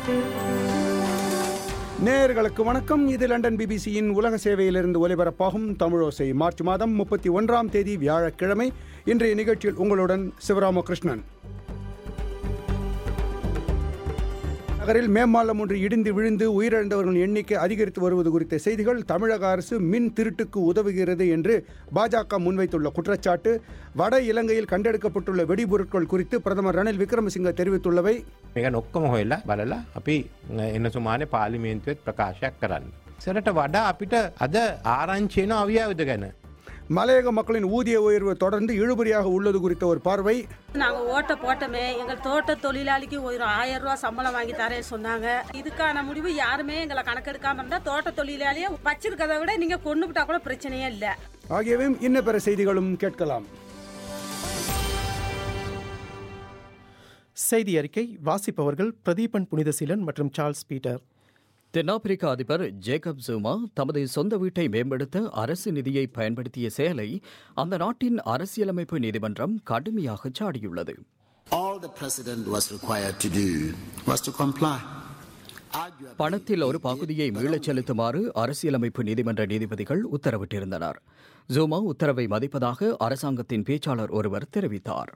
நேயர்களுக்கு வணக்கம் இது லண்டன் பிபிசியின் உலக சேவையிலிருந்து ஒலிபரப்பாகும் தமிழோசை மார்ச் மாதம் முப்பத்தி ஒன்றாம் தேதி வியாழக்கிழமை இன்றைய நிகழ்ச்சியில் உங்களுடன் சிவராமகிருஷ்ணன் நகரில் மேம்பாலம் ஒன்று இடிந்து விழுந்து உயிரிழந்தவர்களின் எண்ணிக்கை அதிகரித்து வருவது குறித்த செய்திகள் தமிழக அரசு மின் திருட்டுக்கு உதவுகிறது என்று பாஜக முன்வைத்துள்ள குற்றச்சாட்டு வட இலங்கையில் கண்டெடுக்கப்பட்டுள்ள வெடிபொருட்கள் குறித்து பிரதமர் ரணில் விக்ரமசிங்க தெரிவித்துள்ளவை මේක නොක්කම හොල්ලා බලලා අපි එන්න සුමානය පාලිමේන්තුවත් ප්‍රකාශයක් කරන්න. සැරට වඩා අපිට අද ආරංචයන අවියාවිද ගැන. மலையக மக்களின் ஊதிய உயர்வு தொடர்ந்து இழுபறியாக உள்ளது குறித்த ஒரு பார்வை நாங்க ஓட்ட போட்டோமே எங்கள் தோட்ட தொழிலாளிக்கு ஒரு ஆயிரம் ரூபாய் சம்பளம் வாங்கி தரேன்னு சொன்னாங்க இதுக்கான முடிவு யாருமே எங்களை கணக்கெடுக்காம இருந்தா தோட்ட தொழிலாளியை வச்சிருக்கதை விட நீங்க கொண்டு விட்டா கூட பிரச்சனையே இல்லை ஆகியவையும் இன்ன பிற செய்திகளும் கேட்கலாம் செய்தி அறிக்கை வாசிப்பவர்கள் பிரதீபன் புனிதசீலன் மற்றும் சார்ல்ஸ் பீட்டர் தென்னாப்பிரிக்க அதிபர் ஜேக்கப் ஜூமா தமது சொந்த வீட்டை மேம்படுத்த அரசு நிதியை பயன்படுத்திய செயலை அந்த நாட்டின் அரசியலமைப்பு நீதிமன்றம் கடுமையாக சாடியுள்ளது All the president was required to do was to comply. Arguably, பணத்தில் ஒரு பகுதியை மீளச் செலுத்துமாறு அரசியலமைப்பு நீதிமன்ற நீதிபதிகள் உத்தரவிட்டிருந்தனர் ஜூமா உத்தரவை மதிப்பதாக அரசாங்கத்தின் பேச்சாளர் ஒருவர் தெரிவித்தார்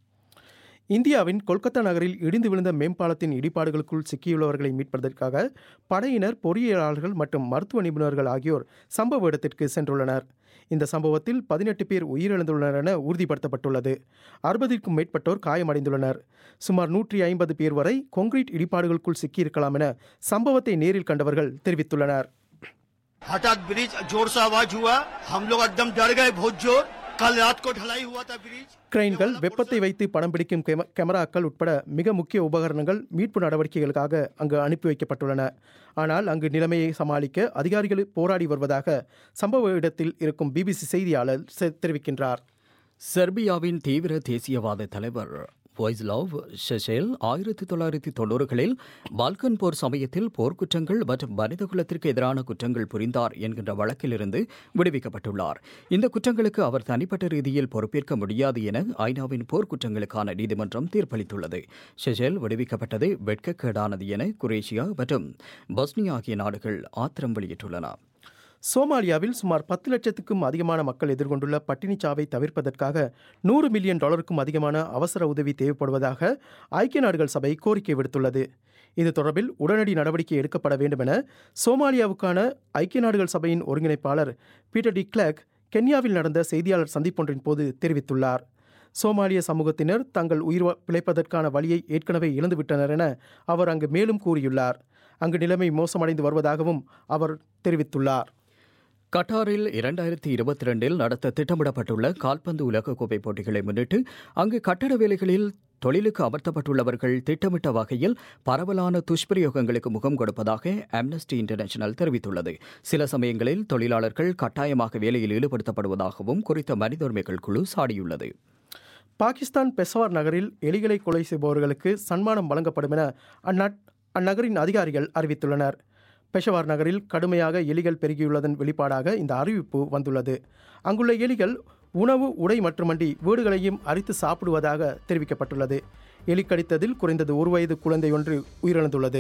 இந்தியாவின் கொல்கத்தா நகரில் இடிந்து விழுந்த மேம்பாலத்தின் இடிபாடுகளுக்குள் சிக்கியுள்ளவர்களை மீட்பதற்காக படையினர் பொறியியலாளர்கள் மற்றும் மருத்துவ நிபுணர்கள் ஆகியோர் சம்பவ இடத்திற்கு சென்றுள்ளனர் இந்த சம்பவத்தில் பதினெட்டு பேர் உயிரிழந்துள்ளனர் என உறுதிப்படுத்தப்பட்டுள்ளது அறுபதிற்கும் மேற்பட்டோர் காயமடைந்துள்ளனர் சுமார் நூற்றி ஐம்பது பேர் வரை கொங்கிரீட் இடிபாடுகளுக்குள் சிக்கியிருக்கலாம் என சம்பவத்தை நேரில் கண்டவர்கள் தெரிவித்துள்ளனர் हठात ब्रिज जोर से आवाज हुआ हम लोग एकदम डर गए बहुत जोर कल रात को ढलाई हुआ था ब्रिज கிரெயின்கள் வெப்பத்தை வைத்து படம் பிடிக்கும் கேம- கேமராக்கள் உட்பட மிக முக்கிய உபகரணங்கள் மீட்பு நடவடிக்கைகளுக்காக அங்கு அனுப்பி வைக்கப்பட்டுள்ளன ஆனால் அங்கு நிலைமையை சமாளிக்க அதிகாரிகள் போராடி வருவதாக சம்பவ இடத்தில் இருக்கும் பிபிசி செய்தியாளர் செ- தெரிவிக்கின்றார் செர்பியாவின் தீவிர தேசியவாத தலைவர் வாய்ஸ்லாவ் ஷெஷேல் ஆயிரத்தி தொள்ளாயிரத்தி தொண்ணூறுகளில் பால்கன் போர் சமயத்தில் போர்க்குற்றங்கள் மற்றும் மனிதகுலத்திற்கு எதிரான குற்றங்கள் புரிந்தார் என்கின்ற வழக்கிலிருந்து விடுவிக்கப்பட்டுள்ளார் இந்த குற்றங்களுக்கு அவர் தனிப்பட்ட ரீதியில் பொறுப்பேற்க முடியாது என ஐநாவின் போர்க்குற்றங்களுக்கான நீதிமன்றம் தீர்ப்பளித்துள்ளது ஷெஷேல் விடுவிக்கப்பட்டது வெட்கக்கேடானது என குரேஷியா மற்றும் பொஸ்னியா ஆகிய நாடுகள் ஆத்திரம் வெளியிட்டுள்ளன சோமாலியாவில் சுமார் பத்து லட்சத்துக்கும் அதிகமான மக்கள் எதிர்கொண்டுள்ள பட்டினிச் சாவை தவிர்ப்பதற்காக நூறு மில்லியன் டாலருக்கும் அதிகமான அவசர உதவி தேவைப்படுவதாக ஐக்கிய நாடுகள் சபை கோரிக்கை விடுத்துள்ளது இது தொடர்பில் உடனடி நடவடிக்கை எடுக்கப்பட வேண்டும் என சோமாலியாவுக்கான ஐக்கிய நாடுகள் சபையின் ஒருங்கிணைப்பாளர் பீட்டர் டி கிளக் கென்யாவில் நடந்த செய்தியாளர் சந்திப்பொன்றின் போது தெரிவித்துள்ளார் சோமாலிய சமூகத்தினர் தங்கள் உயிர் வா- பிழைப்பதற்கான வழியை ஏற்கனவே இழந்துவிட்டனர் என அவர் அங்கு மேலும் கூறியுள்ளார் அங்கு நிலைமை மோசமடைந்து வருவதாகவும் அவர் தெரிவித்துள்ளார் கட்டாரில் இரண்டாயிரத்தி இருபத்தி ரெண்டில் நடத்த திட்டமிடப்பட்டுள்ள கால்பந்து உலகக்கோப்பை போட்டிகளை முன்னிட்டு அங்கு கட்டட வேலைகளில் தொழிலுக்கு அமர்த்தப்பட்டுள்ளவர்கள் திட்டமிட்ட வகையில் பரவலான துஷ்பிரயோகங்களுக்கு முகம் கொடுப்பதாக அம்னஸ்டி இன்டர்நேஷனல் தெரிவித்துள்ளது சில சமயங்களில் தொழிலாளர்கள் கட்டாயமாக வேலையில் ஈடுபடுத்தப்படுவதாகவும் குறித்த மனித உரிமைகள் குழு சாடியுள்ளது பாகிஸ்தான் பெசாவர் நகரில் எலிகளை கொலை செய்பவர்களுக்கு சன்மானம் வழங்கப்படும் என அந்நாட் அந்நகரின் அதிகாரிகள் அறிவித்துள்ளனர் பெஷவார் நகரில் கடுமையாக எலிகள் பெருகியுள்ளதன் வெளிப்பாடாக இந்த அறிவிப்பு வந்துள்ளது அங்குள்ள எலிகள் உணவு உடை மட்டுமன்றி வீடுகளையும் அரித்து சாப்பிடுவதாக தெரிவிக்கப்பட்டுள்ளது எலி கடித்ததில் குறைந்தது ஒரு வயது குழந்தை ஒன்று உயிரிழந்துள்ளது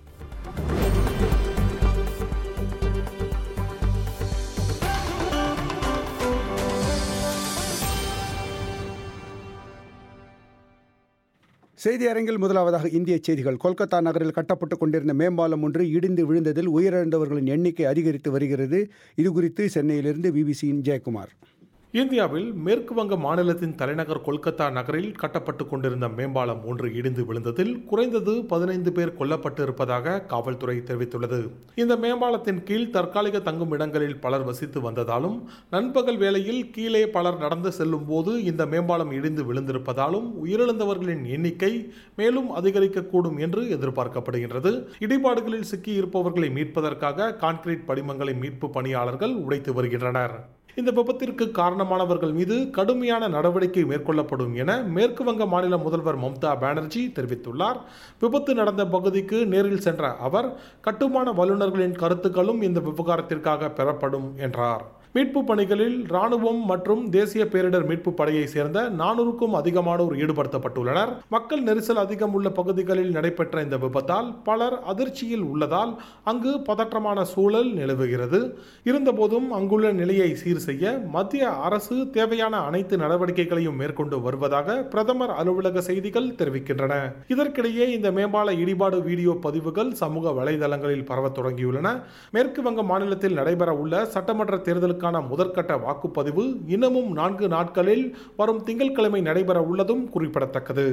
செய்தி அரங்கில் முதலாவதாக இந்திய செய்திகள் கொல்கத்தா நகரில் கட்டப்பட்டுக் கொண்டிருந்த மேம்பாலம் ஒன்று இடிந்து விழுந்ததில் உயிரிழந்தவர்களின் எண்ணிக்கை அதிகரித்து வருகிறது இது குறித்து சென்னையிலிருந்து பிபிசியின் ஜெயக்குமார் இந்தியாவில் மேற்கு வங்க மாநிலத்தின் தலைநகர் கொல்கத்தா நகரில் கட்டப்பட்டு கொண்டிருந்த மேம்பாலம் ஒன்று இடிந்து விழுந்ததில் குறைந்தது பதினைந்து பேர் கொல்லப்பட்டு இருப்பதாக காவல்துறை தெரிவித்துள்ளது இந்த மேம்பாலத்தின் கீழ் தற்காலிக தங்கும் இடங்களில் பலர் வசித்து வந்ததாலும் நண்பகல் வேளையில் கீழே பலர் நடந்து செல்லும் போது இந்த மேம்பாலம் இடிந்து விழுந்திருப்பதாலும் உயிரிழந்தவர்களின் எண்ணிக்கை மேலும் அதிகரிக்கக்கூடும் என்று எதிர்பார்க்கப்படுகின்றது இடிபாடுகளில் சிக்கி இருப்பவர்களை மீட்பதற்காக கான்கிரீட் படிமங்களை மீட்பு பணியாளர்கள் உடைத்து வருகின்றனர் இந்த விபத்திற்கு காரணமானவர்கள் மீது கடுமையான நடவடிக்கை மேற்கொள்ளப்படும் என மேற்கு வங்க மாநில முதல்வர் மம்தா பானர்ஜி தெரிவித்துள்ளார் விபத்து நடந்த பகுதிக்கு நேரில் சென்ற அவர் கட்டுமான வல்லுநர்களின் கருத்துக்களும் இந்த விவகாரத்திற்காக பெறப்படும் என்றார் மீட்பு பணிகளில் ராணுவம் மற்றும் தேசிய பேரிடர் மீட்பு படையை சேர்ந்த நானூறுக்கும் அதிகமானோர் ஈடுபடுத்தப்பட்டுள்ளனர் மக்கள் நெரிசல் அதிகம் உள்ள பகுதிகளில் நடைபெற்ற இந்த விபத்தால் பலர் அதிர்ச்சியில் உள்ளதால் அங்கு பதற்றமான சூழல் நிலவுகிறது இருந்தபோதும் அங்குள்ள நிலையை சீர் செய்ய மத்திய அரசு தேவையான அனைத்து நடவடிக்கைகளையும் மேற்கொண்டு வருவதாக பிரதமர் அலுவலக செய்திகள் தெரிவிக்கின்றன இதற்கிடையே இந்த மேம்பால இடிபாடு வீடியோ பதிவுகள் சமூக வலைதளங்களில் பரவத் தொடங்கியுள்ளன மேற்கு வங்க மாநிலத்தில் நடைபெற உள்ள சட்டமன்ற தேர்தலுக்கான முதற்கட்ட வாக்குப்பதிவு இன்னமும் நான்கு நாட்களில் வரும் திங்கட்கிழமை நடைபெற உள்ளதும் குறிப்பிடத்தக்கது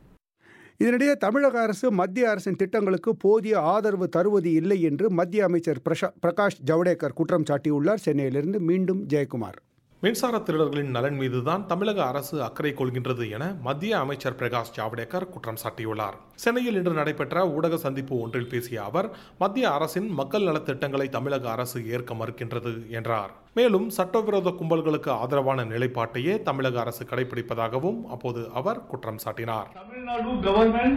இதனிடையே தமிழக அரசு மத்திய அரசின் திட்டங்களுக்கு போதிய ஆதரவு தருவது இல்லை என்று மத்திய அமைச்சர் பிரஷா- பிரகாஷ் ஜவடேகர் குற்றம் சாட்டியுள்ளார் சென்னையிலிருந்து மீண்டும் ஜெயக்குமார் மின்சார திருடர்களின் நலன் மீதுதான் தமிழக அரசு அக்கறை கொள்கின்றது என மத்திய அமைச்சர் பிரகாஷ் ஜாவடேகர் குற்றம் சாட்டியுள்ளார் சென்னையில் இன்று நடைபெற்ற ஊடக சந்திப்பு ஒன்றில் பேசிய அவர் மத்திய அரசின் மக்கள் நலத் திட்டங்களை தமிழக அரசு ஏற்க மறுக்கின்றது என்றார் மேலும் சட்டவிரோத கும்பல்களுக்கு ஆதரவான நிலைப்பாட்டையே தமிழக அரசு கடைபிடிப்பதாகவும் அப்போது அவர் குற்றம் சாட்டினார் Tamil Nadu government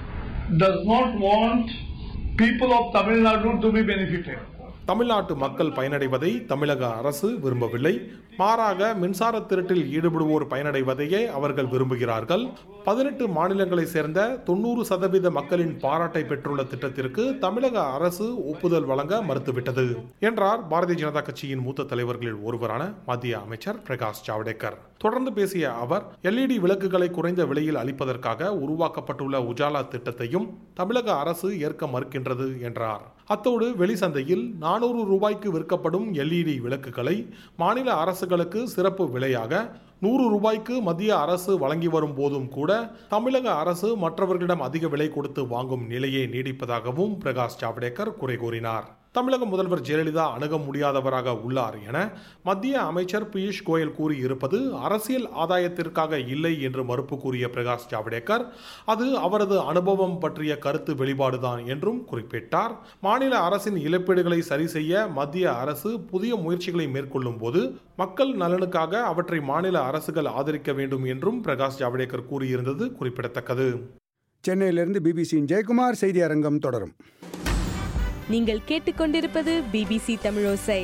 does not want people of Tamil Nadu to be benefited. தமிழ்நாட்டு மக்கள் பயனடைவதை தமிழக அரசு விரும்பவில்லை மாறாக மின்சார திருட்டில் ஈடுபடுவோர் பயனடைவதையே அவர்கள் விரும்புகிறார்கள் பதினெட்டு மாநிலங்களை சேர்ந்த தொண்ணூறு சதவீத மக்களின் பாராட்டை பெற்றுள்ள திட்டத்திற்கு தமிழக அரசு ஒப்புதல் வழங்க மறுத்துவிட்டது என்றார் பாரதிய ஜனதா கட்சியின் மூத்த தலைவர்களில் ஒருவரான மத்திய அமைச்சர் பிரகாஷ் ஜவடேகர் தொடர்ந்து பேசிய அவர் எல்இடி விளக்குகளை குறைந்த விலையில் அளிப்பதற்காக உருவாக்கப்பட்டுள்ள உஜாலா திட்டத்தையும் தமிழக அரசு ஏற்க மறுக்கின்றது என்றார் அத்தோடு வெளிசந்தையில் நானூறு ரூபாய்க்கு விற்கப்படும் எல்இடி விளக்குகளை மாநில அரசுகளுக்கு சிறப்பு விலையாக நூறு ரூபாய்க்கு மத்திய அரசு வழங்கி வரும் போதும் கூட தமிழக அரசு மற்றவர்களிடம் அதிக விலை கொடுத்து வாங்கும் நிலையே நீடிப்பதாகவும் பிரகாஷ் ஜாவடேகர் குறை கூறினார் தமிழக முதல்வர் ஜெயலலிதா அணுக முடியாதவராக உள்ளார் என மத்திய அமைச்சர் பியூஷ் கோயல் கூறியிருப்பது அரசியல் ஆதாயத்திற்காக இல்லை என்று மறுப்பு கூறிய பிரகாஷ் ஜாவடேகர் அது அவரது அனுபவம் பற்றிய கருத்து வெளிப்பாடுதான் என்றும் குறிப்பிட்டார் மாநில அரசின் இழப்பீடுகளை சரி செய்ய மத்திய அரசு புதிய முயற்சிகளை மேற்கொள்ளும் போது மக்கள் நலனுக்காக அவற்றை மாநில அரசுகள் ஆதரிக்க வேண்டும் என்றும் பிரகாஷ் ஜாவடேகர் கூறியிருந்தது குறிப்பிடத்தக்கது சென்னையிலிருந்து பிபிசியின் ஜெயக்குமார் செய்தி அரங்கம் தொடரும் நீங்கள் கேட்டுக்கொண்டிருப்பது பிபிசி தமிழோசை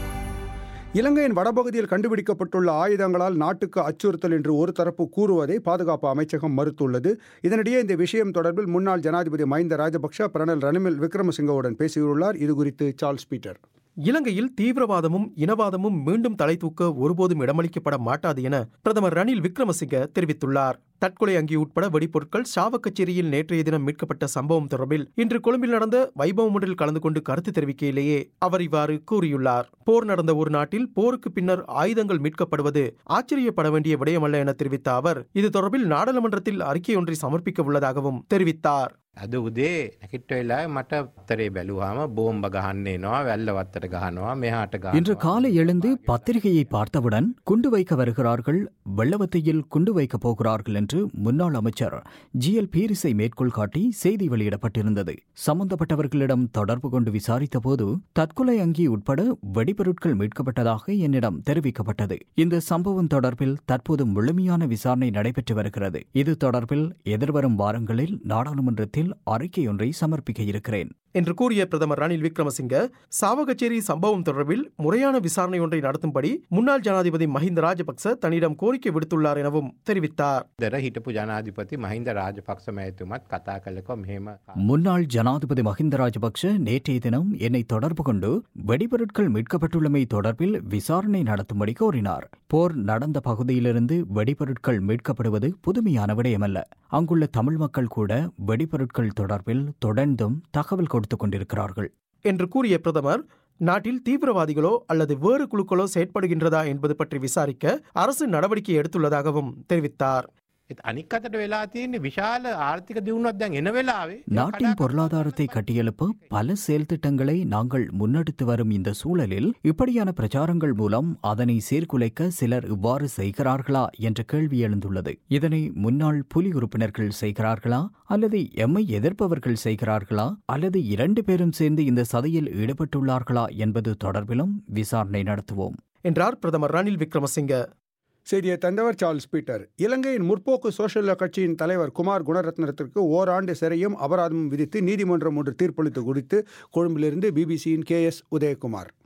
இலங்கையின் வடபகுதியில் கண்டுபிடிக்கப்பட்டுள்ள ஆயுதங்களால் நாட்டுக்கு அச்சுறுத்தல் என்று ஒரு தரப்பு கூறுவதை பாதுகாப்பு அமைச்சகம் மறுத்துள்ளது இதனிடையே இந்த விஷயம் தொடர்பில் முன்னாள் ஜனாதிபதி மஹிந்த ராஜபக்ஷ பிரணல் ரணிமில் விக்ரமசிங்கவுடன் பேசியுள்ளார் இது குறித்து சார்ல்ஸ் பீட்டர் இலங்கையில் தீவிரவாதமும் இனவாதமும் மீண்டும் தலை தூக்க ஒருபோதும் இடமளிக்கப்பட மாட்டாது என பிரதமர் ரணில் விக்ரமசிங்க தெரிவித்துள்ளார் தற்கொலை அங்கி உட்பட வெடிப்பொருட்கள் சாவக்கச்சேரியில் நேற்றைய தினம் மீட்கப்பட்ட சம்பவம் தொடர்பில் இன்று கொழும்பில் நடந்த வைபவம் ஒன்றில் கலந்து கொண்டு கருத்து தெரிவிக்கையிலேயே அவர் இவ்வாறு கூறியுள்ளார் போர் நடந்த ஒரு நாட்டில் போருக்கு பின்னர் ஆயுதங்கள் மீட்கப்படுவது ஆச்சரியப்பட வேண்டிய விடயமல்ல என தெரிவித்த அவர் இது தொடர்பில் நாடாளுமன்றத்தில் அறிக்கை ஒன்றை சமர்ப்பிக்க உள்ளதாகவும் தெரிவித்தார் අද උදේ නැකිට වෙලා මට තරේ බැලුවාම බෝම්බ ගහන්නේනවා වැල්ල වත්තට ගහනවා මෙහාට இன்று காலை எழுந்து பத்திரிகையை பார்த்தவுடன் குண்டு வைக்க வருகிறார்கள் வெள்ளவத்தையில் குண்டு வைக்கப் போகிறார்கள் என்று முன்னாள் அமைச்சர் ஜி எல் பீரிஸை மேற்கோள் காட்டி செய்தி வெளியிடப்பட்டிருந்தது சம்பந்தப்பட்டவர்களிடம் தொடர்பு கொண்டு விசாரித்தபோது தற்கொலை அங்கி உட்பட வெடிபொருட்கள் மீட்கப்பட்டதாக என்னிடம் தெரிவிக்கப்பட்டது இந்த சம்பவம் தொடர்பில் தற்போது முழுமையான விசாரணை நடைபெற்று வருகிறது இது தொடர்பில் எதிர்வரும் வாரங்களில் நாடாளுமன்றத்தில் அறிக்கையொன்றை சமர்ப்பிக்க இருக்கிறேன் என்று கூறிய பிரதமர் ரணில் விக்ரமசிங்க சாவகச்சேரி சம்பவம் தொடர்பில் முறையான விசாரணை ஒன்றை நடத்தும்படி முன்னாள் ஜனாதிபதி மஹிந்த ராஜபக்ச தன்னிடம் கோரிக்கை விடுத்துள்ளார் எனவும் தெரிவித்தார் දර හිටපු ජනාධිපති මහින්ද රාජපක්ෂ මැතුමත් කතා කලක මෙහෙම முன்னாள் ஜனாதிபதி மஹிந்த ராஜபக்ஷ நேற்றைய தினம் என்னை தொடர்பு கொண்டு வெடிபொருட்கள் மீட்கப்பட்டுள்ளமை தொடர்பில் விசாரணை நடத்தும்படி கோரினார் போர் நடந்த பகுதியிலிருந்து வெடிபொருட்கள் மீட்கப்படுவது புதுமையான விடயமல்ல அங்குள்ள தமிழ் மக்கள் கூட வெடிபொருட்கள் தொடர்பில் தொடர்ந்தும் தகவல் கொடுத்துக் கொண்டிருக்கிறார்கள் என்று கூறிய பிரதமர் நாட்டில் தீவிரவாதிகளோ அல்லது வேறு குழுக்களோ செயற்படுகின்றதா என்பது பற்றி விசாரிக்க அரசு நடவடிக்கை எடுத்துள்ளதாகவும் தெரிவித்தார் අනික් අතට වෙලා තියෙන්නේ විශාල ආර්ථික දියුණුවක් දැන් එන වෙලාවේ நாட்டின் பொருளாதாரத்தை கட்டியெழுப்ப பல செயல் திட்டங்களை நாங்கள் முன்னெடுத்து வரும் இந்த சூழலில் இப்படியான பிரச்சாரங்கள் மூலம் அதனை சீர்குலைக்க சிலர் இவ்வாறு செய்கிறார்களா என்ற கேள்வி எழுந்துள்ளது இதனை முன்னாள் புலி உறுப்பினர்கள் செய்கிறார்களா அல்லது எம்மை எதிர்ப்பவர்கள் செய்கிறார்களா அல்லது இரண்டு பேரும் சேர்ந்து இந்த சதியில் ஈடுபட்டுள்ளார்களா என்பது தொடர்பிலும் விசாரணை நடத்துவோம் என்றார் பிரதமர் ரணில் விக்ரமசிங்க செய்தியை தந்தவர் சார்ல்ஸ் பீட்டர் இலங்கையின் முற்போக்கு சோஷலிச கட்சியின் தலைவர் குமார் குணரத்னத்திற்கு ஓராண்டு சிறையும் அபராதமும் விதித்து நீதிமன்றம் ஒன்று தீர்ப்பளித்து குறித்து கொழும்பிலிருந்து பிபிசியின் கே எஸ் உதயகுமார்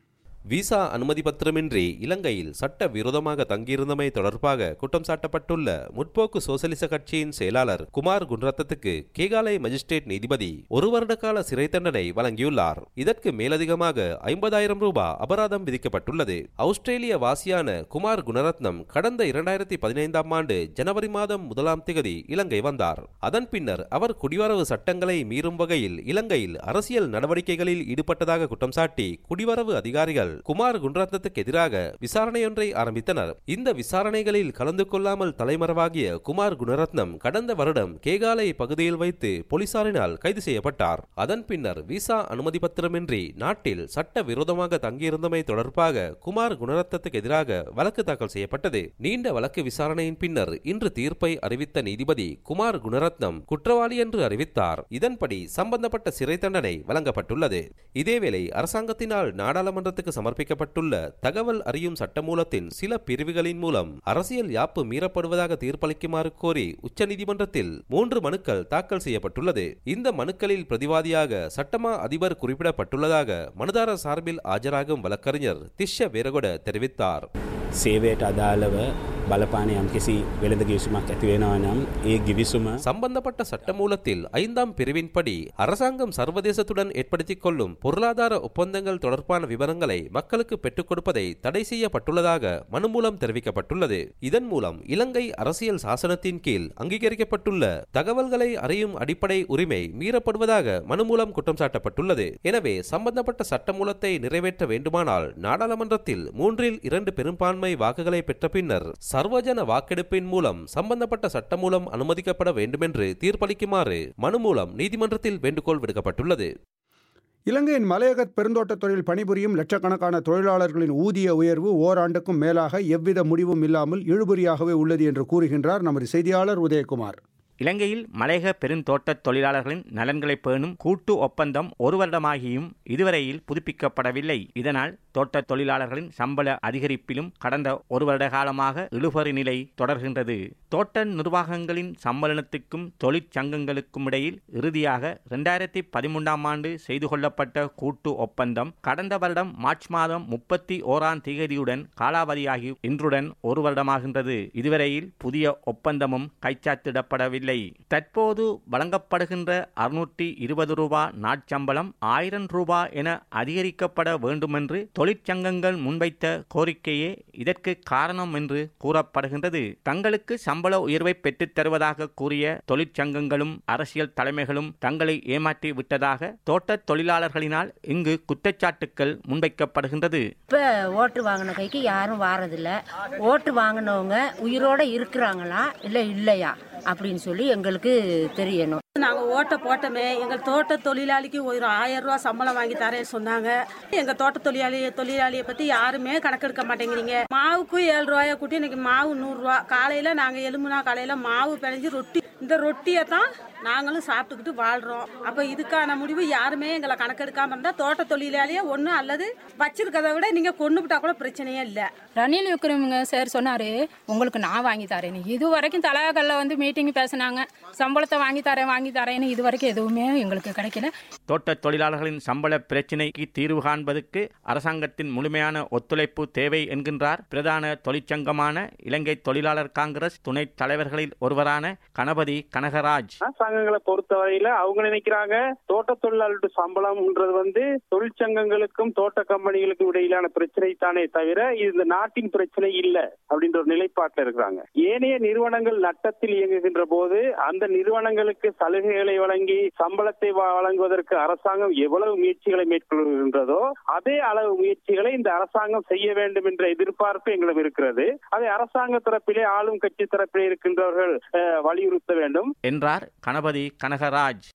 விசா அனுமதி பத்திரமின்றி இலங்கையில் சட்ட விரோதமாக தங்கியிருந்தமை தொடர்பாக குற்றம் சாட்டப்பட்டுள்ள முற்போக்கு சோசலிச கட்சியின் செயலாளர் குமார் குன்ரத்தத்துக்கு கேகாலை மஜிஸ்ட்ரேட் நீதிபதி ஒரு வருட கால சிறை தண்டனை வழங்கியுள்ளார் இதற்கு மேலதிகமாக ஐம்பதாயிரம் ரூபாய் அபராதம் விதிக்கப்பட்டுள்ளது ஆஸ்திரேலிய வாசியான குமார் குணரத்னம் கடந்த இரண்டாயிரத்தி பதினைந்தாம் ஆண்டு ஜனவரி மாதம் முதலாம் திகதி இலங்கை வந்தார் அதன் பின்னர் அவர் குடிவரவு சட்டங்களை மீறும் வகையில் இலங்கையில் அரசியல் நடவடிக்கைகளில் ஈடுபட்டதாக குற்றம் சாட்டி குடிவரவு அதிகாரிகள் குமார் குணரத்னத்துக்கு எதிராக விசாரணையொன்றை ஆரம்பித்தனர் இந்த விசாரணைகளில் கலந்து கொள்ளாமல் தலைமறைவாகிய குமார் குணரத்னம் கடந்த வருடம் கேகாலை பகுதியில் வைத்து போலீசாரினால் கைது செய்யப்பட்டார் அதன் பின்னர் விசா அனுமதி பத்திரமின்றி நாட்டில் சட்ட விரோதமாக தங்கியிருந்தமை தொடர்பாக குமார் குணரத்னத்துக்கு எதிராக வழக்கு தாக்கல் செய்யப்பட்டது நீண்ட வழக்கு விசாரணையின் பின்னர் இன்று தீர்ப்பை அறிவித்த நீதிபதி குமார் குணரத்னம் குற்றவாளி என்று அறிவித்தார் இதன்படி சம்பந்தப்பட்ட சிறை தண்டனை வழங்கப்பட்டுள்ளது இதேவேளை அரசாங்கத்தினால் நாடாளுமன்றத்துக்கு சமர்ப்பிக்கப்பட்டுள்ள தகவல் அறியும் சட்டமூலத்தின் சில பிரிவுகளின் மூலம் அரசியல் யாப்பு மீறப்படுவதாக தீர்ப்பளிக்குமாறு கோரி உச்சநீதிமன்றத்தில் மூன்று மனுக்கள் தாக்கல் செய்யப்பட்டுள்ளது இந்த மனுக்களில் பிரதிவாதியாக சட்டமா அதிபர் குறிப்பிடப்பட்டுள்ளதாக மனுதாரர் சார்பில் ஆஜராகும் வழக்கறிஞர் திஷ்ய வீரகொட தெரிவித்தார் සේවයට අදාළව බලපාන යම්කිසි වෙළඳ ගිවිසුමක් ඇති වෙනවා නම් ඒ ගිවිසුම சம்பந்தப்பட்ட சட்டமூலத்தில் ஐந்தாம் பிரிவின்படி அரசாங்கம் சர்வதேசத்துடன் ஏற்படுத்திக் கொள்ளும் பொருளாதார ஒப்பந்தங்கள் தொடர்பான விவரங்களை மக்களுக்கு பெற்றுக் கொடுப்பதை தடை செய்யப்பட்டுள்ளதாக மனு மூலம் தெரிவிக்கப்பட்டுள்ளது இதன் மூலம் இலங்கை அரசியல் சாசனத்தின் கீழ் அங்கீகரிக்கப்பட்டுள்ள தகவல்களை அறியும் அடிப்படை உரிமை மீறப்படுவதாக மனு மூலம் குற்றம் சாட்டப்பட்டுள்ளது எனவே சம்பந்தப்பட்ட சட்டமூலத்தை நிறைவேற்ற வேண்டுமானால் நாடாளுமன்றத்தில் மூன்றில் இரண்டு பெரும்பான்மை வாக்குகளை பெற்ற பின்னர் சர்வஜன வாக்கெடுப்பின் மூலம் சம்பந்தப்பட்ட சட்டமூலம் அனுமதிக்கப்பட வேண்டுமென்று தீர்ப்பளிக்குமாறு மனு மூலம் நீதிமன்றத்தில் வேண்டுகோள் விடுக்கப்பட்டுள்ளது இலங்கையின் மலையக பெருந்தோட்டத் துறையில் பணிபுரியும் லட்சக்கணக்கான தொழிலாளர்களின் ஊதிய உயர்வு ஓராண்டுக்கும் மேலாக எவ்வித முடிவும் இல்லாமல் இழுபறியாகவே உள்ளது என்று கூறுகின்றார் நமது செய்தியாளர் உதயகுமார் இலங்கையில் மலையக பெருந்தோட்டத் தொழிலாளர்களின் நலன்களை பேணும் கூட்டு ஒப்பந்தம் ஒரு வருடமாகியும் இதுவரையில் புதுப்பிக்கப்படவில்லை இதனால் தோட்ட தொழிலாளர்களின் சம்பள அதிகரிப்பிலும் கடந்த ஒரு வருட காலமாக இழுபறி நிலை தொடர்கின்றது தோட்ட நிர்வாகங்களின் சம்மேளனத்துக்கும் தொழிற்சங்கங்களுக்கும் இடையில் இறுதியாக இரண்டாயிரத்தி பதிமூன்றாம் ஆண்டு செய்து கொள்ளப்பட்ட கூட்டு ஒப்பந்தம் கடந்த வருடம் மார்ச் மாதம் முப்பத்தி ஓராம் தேதியுடன் காலாவதியாகி இன்றுடன் ஒரு வருடமாகின்றது இதுவரையில் புதிய ஒப்பந்தமும் கைச்சாத்திடப்படவில்லை தற்போது வழங்கப்படுகின்ற அறுநூற்றி இருபது ரூபாய் நாட்சம்பளம் ஆயிரம் ரூபாய் என அதிகரிக்கப்பட வேண்டுமென்று தொழிற்சங்கங்கள் முன்வைத்த கோரிக்கையே இதற்கு காரணம் என்று கூறப்படுகின்றது தங்களுக்கு சம்பள உயர்வை பெற்றுத் தருவதாக கூறிய தொழிற்சங்கங்களும் அரசியல் தலைமைகளும் தங்களை ஏமாற்றி விட்டதாக தோட்ட தொழிலாளர்களினால் இங்கு குற்றச்சாட்டுக்கள் முன்வைக்கப்படுகின்றது இப்ப ஓட்டு வாங்கின கைக்கு யாரும் வாரதில்ல ஓட்டு வாங்கினவங்க உயிரோட இருக்கிறாங்களா இல்ல இல்லையா அப்படின்னு சொல்லி எங்களுக்கு தெரியணும் நாங்க ஓட்ட போட்டோமே எங்கள் தோட்ட தொழிலாளிக்கு ஒரு ஆயிரம் ரூபாய் சம்பளம் வாங்கி தரேன்னு சொன்னாங்க எங்க தோட்ட தொழிலாளி தொழிலாளியை பத்தி யாருமே கணக்கெடுக்க மாட்டேங்கிறீங்க மாவுக்கு ஏழு ரூபாய கூட்டி இன்னைக்கு மாவு நூறு ரூபா காலையில நாங்க எலும்புனா காலையில மாவு பிணைஞ்சு ரொட்டி இந்த ரொட்டியை தான் நாங்களும் சாப்பிட்டுக்கிட்டு வாழ்றோம் அப்ப இதுக்கான முடிவு யாருமே எங்களை கணக்கெடுக்காம இருந்தா தோட்ட தொழிலாளியே ஒண்ணு அல்லது வச்சிருக்கதை விட நீங்க கொண்டு விட்டா கூட பிரச்சனையே இல்லை ரணில் விக்ரமங்க சார் சொன்னாரு உங்களுக்கு நான் வாங்கி தரேன் இது வரைக்கும் தலையாக்கல்ல வந்து மீட்டிங் பேசினாங்க சம்பளத்தை வாங்கி தரேன் வாங்கி தரேன்னு இது வரைக்கும் எதுவுமே எங்களுக்கு கிடைக்கல தோட்ட தொழிலாளர்களின் சம்பள பிரச்சினைக்கு தீர்வு காண்பதற்கு அரசாங்கத்தின் முழுமையான ஒத்துழைப்பு தேவை என்கின்றார் பிரதான தொழிற்சங்கமான இலங்கை தொழிலாளர் காங்கிரஸ் துணைத் தலைவர்களில் ஒருவரான கணபதி கனகராஜ் அரசாங்கங்களை பொறுத்தவரையில அவங்க நினைக்கிறாங்க தோட்ட தொழிலாளர்களுடைய சம்பளம்ன்றது வந்து தொழிற்சங்கங்களுக்கும் தோட்ட கம்பெனிகளுக்கும் இடையிலான பிரச்சனை தானே தவிர இது இந்த நாட்டின் பிரச்சனை இல்ல அப்படின்ற ஒரு நிலைப்பாட்டில் இருக்கிறாங்க ஏனைய நிறுவனங்கள் நட்டத்தில் இயங்குகின்ற போது அந்த நிறுவனங்களுக்கு சலுகைகளை வழங்கி சம்பளத்தை வ- வழங்குவதற்கு அரசாங்கம் எவ்வளவு முயற்சிகளை மேற்கொள்கின்றதோ அதே அளவு முயற்சிகளை இந்த அரசாங்கம் செய்ய வேண்டும் என்ற எதிர்பார்ப்பு எங்களுக்கு இருக்கிறது அதை அரசாங்க தரப்பிலே ஆளும் கட்சி தரப்பிலே இருக்கின்றவர்கள் அஹ், வலியுறுத்த வேண்டும் என்றார் கணபதி கனகராஜ்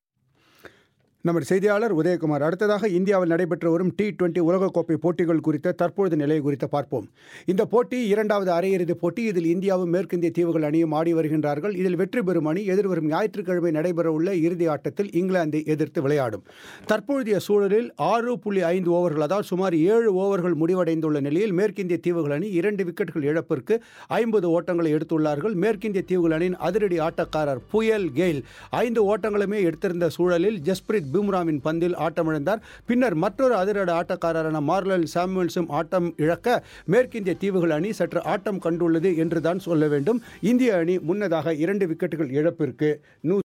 நமது செய்தியாளர் உதயகுமார் அடுத்ததாக இந்தியாவில் நடைபெற்று வரும் டி டுவெண்டி உலகக்கோப்பை போட்டிகள் குறித்த தற்பொழுது நிலை குறித்து பார்ப்போம் இந்த போட்டி இரண்டாவது அரையிறுதிப் போட்டி இதில் இந்தியாவும் மேற்கிந்திய தீவுகள் அணியும் ஆடி வருகின்றார்கள் இதில் வெற்றி பெறும் அணி எதிர்வரும் ஞாயிற்றுக்கிழமை நடைபெறவுள்ள இறுதி ஆட்டத்தில் இங்கிலாந்தை எதிர்த்து விளையாடும் தற்பொழுதைய சூழலில் ஆறு புள்ளி ஐந்து ஓவர்கள் அதாவது சுமார் ஏழு ஓவர்கள் முடிவடைந்துள்ள நிலையில் மேற்கிந்திய தீவுகள் அணி இரண்டு விக்கெட்டுகள் இழப்பிற்கு ஐம்பது ஓட்டங்களை எடுத்துள்ளார்கள் மேற்கிந்திய தீவுகள் அணியின் அதிரடி ஆட்டக்காரர் புயல் கெயில் ஐந்து ஓட்டங்களுமே எடுத்திருந்த சூழலில் ஜஸ்பிரித் பும்ராவின் பந்தில் ஆட்டமிழந்தார் பின்னர் மற்றொரு அதிரட ஆட்டக்காரரான மார்லல் சாமுவல்ஸும் ஆட்டம் இழக்க மேற்கிந்திய தீவுகள் அணி சற்று ஆட்டம் கண்டுள்ளது என்றுதான் சொல்ல வேண்டும் இந்திய அணி முன்னதாக இரண்டு விக்கெட்டுகள் இழப்பிற்கு நூ